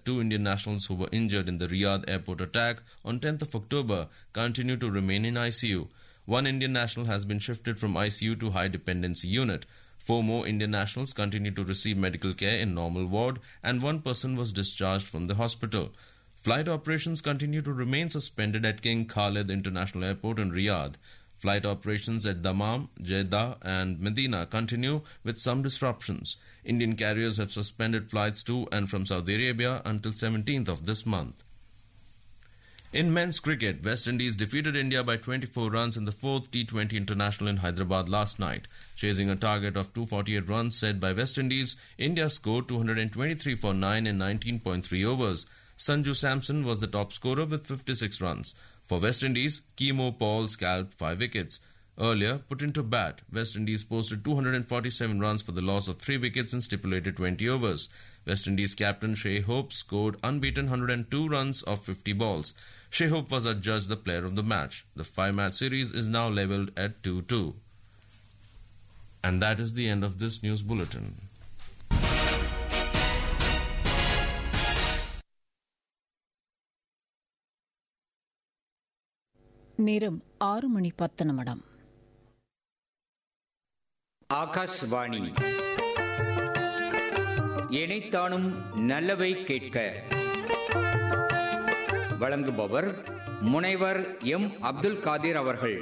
two Indian nationals who were injured in the Riyadh airport attack on 10th of October continue to remain in ICU. One Indian national has been shifted from ICU to high dependency unit. Four more Indian nationals continue to receive medical care in normal ward, and one person was discharged from the hospital. Flight operations continue to remain suspended at King Khalid International Airport in Riyadh. Flight operations at Dammam, Jeddah, and Medina continue with some disruptions. Indian carriers have suspended flights to and from Saudi Arabia until 17th of this month. In men's cricket, West Indies defeated India by 24 runs in the fourth T20 international in Hyderabad last night. Chasing a target of 248 runs set by West Indies, India scored 223 for 9 in 19.3 overs. Sanju Samson was the top scorer with 56 runs. For West Indies, Kemo Paul scalped 5 wickets. Earlier, put into bat, West Indies posted 247 runs for the loss of 3 wickets in stipulated 20 overs. West Indies captain Shea Hope scored unbeaten 102 runs of 50 balls. Shea Hope was adjudged the player of the match. The five match series is now leveled at 2 2. And that is the end of this news bulletin. நேரம் ஆறு மணி பத்து நிமிடம் ஆகாஷ்வாணி இணைத்தானும் நல்லவை கேட்க வழங்குபவர் முனைவர் M Abdul Qadir அவர்கள்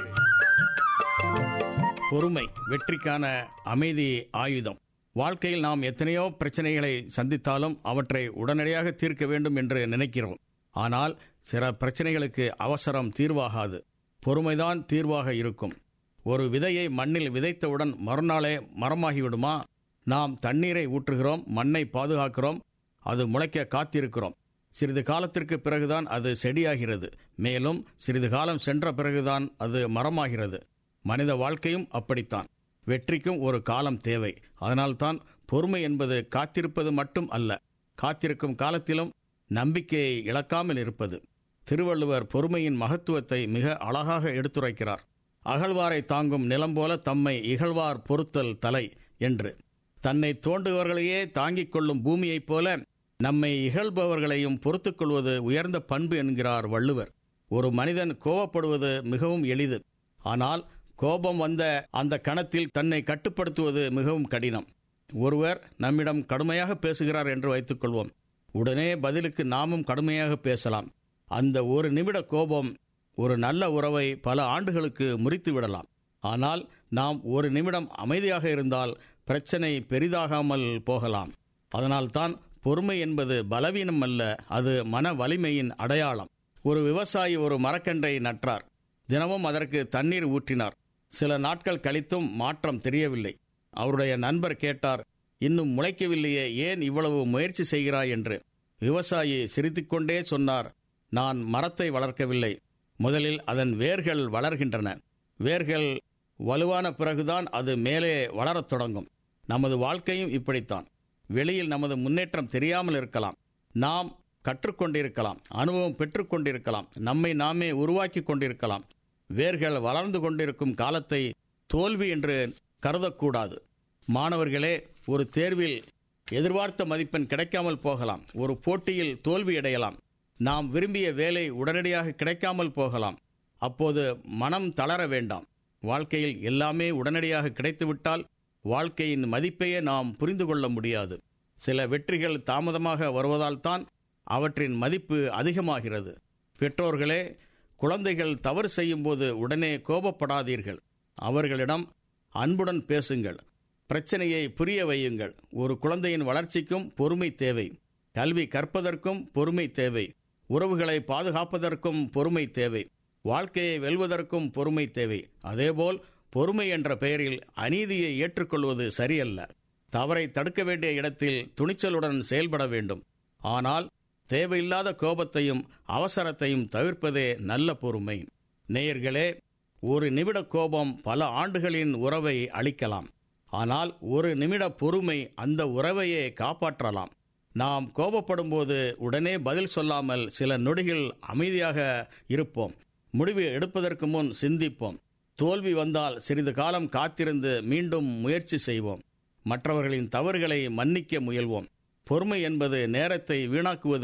பொறுமை வெற்றிக்கான அமைதி ஆயுதம் வாழ்க்கையில் நாம் எத்தனையோ பிரச்சனைகளை சந்தித்தாலும் அவற்றை உடனடியாக தீர்க்க வேண்டும் என்று நினைக்கிறோம் ஆனால் சில பிரச்சனைகளுக்கு அவசரம் தீர்வாகாது பொறுமைதான் தீர்வாக இருக்கும் ஒரு விதையை மண்ணில் விதைத்தவுடன் மறுநாளே மரமாகிவிடுமா நாம் தண்ணீரை ஊற்றுகிறோம் மண்ணை பாதுகாக்கிறோம் அது முளைக்க காத்திருக்கிறோம் சிறிது காலத்திற்கு பிறகுதான் அது செடியாகிறது மேலும் சிறிது காலம் சென்ற பிறகுதான் அது மரமாகிறது மனித வாழ்க்கையும் அப்படித்தான் வெற்றிக்கும் ஒரு காலம் தேவை அதனால்தான் பொறுமை என்பது காத்திருப்பது மட்டும் அல்ல காத்திருக்கும் காலத்திலும் நம்பிக்கையை இழக்காமல் இருப்பது திருவள்ளுவர் பொறுமையின் மகத்துவத்தை மிக அழகாக எடுத்துரைக்கிறார் அகழ்வாரை தாங்கும் நிலம் போல தம்மை இகழ்வார் பொறுத்தல் தலை என்று தன்னை தோண்டுபவர்களையே தாங்கிக் கொள்ளும் பூமியைப் போல நம்மை இகழ்பவர்களையும் பொறுத்துக் கொள்வது உயர்ந்த பண்பு என்கிறார் வள்ளுவர் ஒரு மனிதன் கோபப்படுவது மிகவும் எளிது ஆனால் கோபம் வந்த அந்த கணத்தில் தன்னை கட்டுப்படுத்துவது மிகவும் கடினம் ஒருவர் நம்மிடம் கடுமையாக பேசுகிறார் என்று வைத்துக்கொள்வோம் உடனே பதிலுக்கு நாமும் கடுமையாக பேசலாம் அந்த ஒரு நிமிட கோபம் ஒரு நல்ல உறவை பல ஆண்டுகளுக்கு முறித்து விடலாம் ஆனால் நாம் ஒரு நிமிடம் அமைதியாக இருந்தால் பிரச்சனை பெரிதாகாமல் போகலாம் அதனால்தான் பொறுமை என்பது பலவீனம் அல்ல அது மன வலிமையின் அடையாளம் ஒரு விவசாயி ஒரு மரக்கன்றை நட்டார் தினமும் அதற்கு தண்ணீர் ஊற்றினார் சில நாட்கள் கழித்தும் மாற்றம் தெரியவில்லை அவருடைய நண்பர் கேட்டார் இன்னும் முளைக்கவில்லையே ஏன் இவ்வளவு முயற்சி செய்கிறாய் என்று விவசாயி சிரித்துக்கொண்டே சொன்னார் நான் மரத்தை வளர்க்கவில்லை முதலில் அதன் வேர்கள் வளர்கின்றன வேர்கள் வலுவான பிறகுதான் அது மேலே வளரத் தொடங்கும் நமது வாழ்க்கையும் இப்படித்தான் வெளியில் நமது முன்னேற்றம் தெரியாமல் இருக்கலாம் நாம் கற்றுக்கொண்டிருக்கலாம் அனுபவம் பெற்றுக்கொண்டிருக்கலாம் நம்மை நாமே உருவாக்கி கொண்டிருக்கலாம் வேர்கள் வளர்ந்து கொண்டிருக்கும் காலத்தை தோல்வி என்று கருதக்கூடாது மாணவர்களே ஒரு தேர்வில் எதிர்பார்த்த மதிப்பெண் கிடைக்காமல் போகலாம் ஒரு போட்டியில் தோல்வியடையலாம் நாம் விரும்பிய வேலை உடனடியாக கிடைக்காமல் போகலாம் அப்போது மனம் தளர வேண்டாம் வாழ்க்கையில் எல்லாமே உடனடியாக கிடைத்துவிட்டால் வாழ்க்கையின் மதிப்பையே நாம் புரிந்து கொள்ள முடியாது சில வெற்றிகள் தாமதமாக வருவதால் தான் அவற்றின் மதிப்பு அதிகமாகிறது பெற்றோர்களே குழந்தைகள் தவறு செய்யும்போது உடனே கோபப்படாதீர்கள் அவர்களிடம் அன்புடன் பேசுங்கள் பிரச்சனையை புரிய வையுங்கள் ஒரு குழந்தையின் வளர்ச்சிக்கும் பொறுமை தேவை கல்வி கற்பதற்கும் பொறுமை தேவை உறவுகளை பாதுகாப்பதற்கும் பொறுமை தேவை வாழ்க்கையை வெல்வதற்கும் பொறுமை தேவை அதேபோல் பொறுமை என்ற பெயரில் அநீதியை ஏற்றுக்கொள்வது சரியல்ல தவறை தடுக்க வேண்டிய இடத்தில் துணிச்சலுடன் செயல்பட வேண்டும் ஆனால் தேவையில்லாத கோபத்தையும் அவசரத்தையும் தவிர்ப்பதே நல்ல பொறுமை நேயர்களே ஒரு நிமிட கோபம் பல ஆண்டுகளின் உறவை அளிக்கலாம் ஆனால் ஒரு நிமிட பொறுமை அந்த உறவையே காப்பாற்றலாம் நாம் கோபப்படும்போது உடனே பதில் சொல்லாமல் சில நொடிகள் அமைதியாக இருப்போம் முடிவு எடுப்பதற்கு முன் சிந்திப்போம் தோல்வி வந்தால் சிறிது காலம் காத்திருந்து மீண்டும் முயற்சி செய்வோம் மற்றவர்களின் தவறுகளை மன்னிக்க முயல்வோம் பொறுமை என்பது நேரத்தை வீணாக்குவது